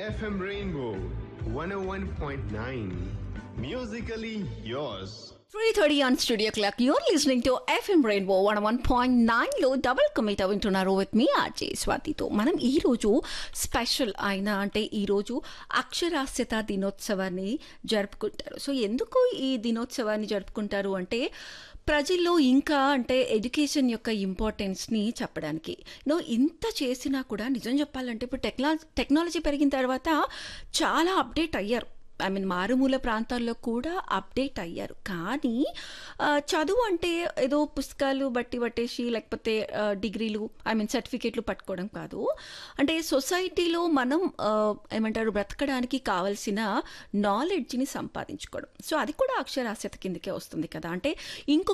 FM Rainbow 101.9. Musically yours. 3.30 on Studio Clock. You're listening to FM Rainbow 101.9 లో double కమిట వింటున్నారు with me RJ స్వాతితో మనం ఈ రోజు special అయిన అంటే ఈ రోజు అక్షరాస్యత దినోత్సవాన్ని జరుపుకుంటారు సో ఎందుకు ఈ దినోత్సవాన్ని జరుపుకుంటారు అంటే ప్రజల్లో ఇంకా అంటే ఎడ్యుకేషన్ యొక్క ఇంపార్టెన్స్ని చెప్పడానికి నో ఇంత చేసినా కూడా నిజం చెప్పాలంటే ఇప్పుడు టెక్నా టెక్నాలజీ పెరిగిన తర్వాత చాలా అప్డేట్ అయ్యారు ఐ మీన్ మారుమూల ప్రాంతాల్లో కూడా అప్డేట్ అయ్యారు కానీ ఆ, చదువు అంటే ఏదో పుస్తకాలు బట్టి పట్టేసి లేకపోతే ఆ, డిగ్రీలు ఐ మీన్ సర్టిఫికేట్లు పట్టుకోవడం కాదు అంటే సొసైటీలో మనం ఆ, ఏమంటారు బ్రతకడానికి కావలసిన నాలెడ్జ్ని సంపాదించుకోవడం సో అది కూడా అక్షరాస్యత కిందకే వస్తుంది కదా అంటే ఇంకొక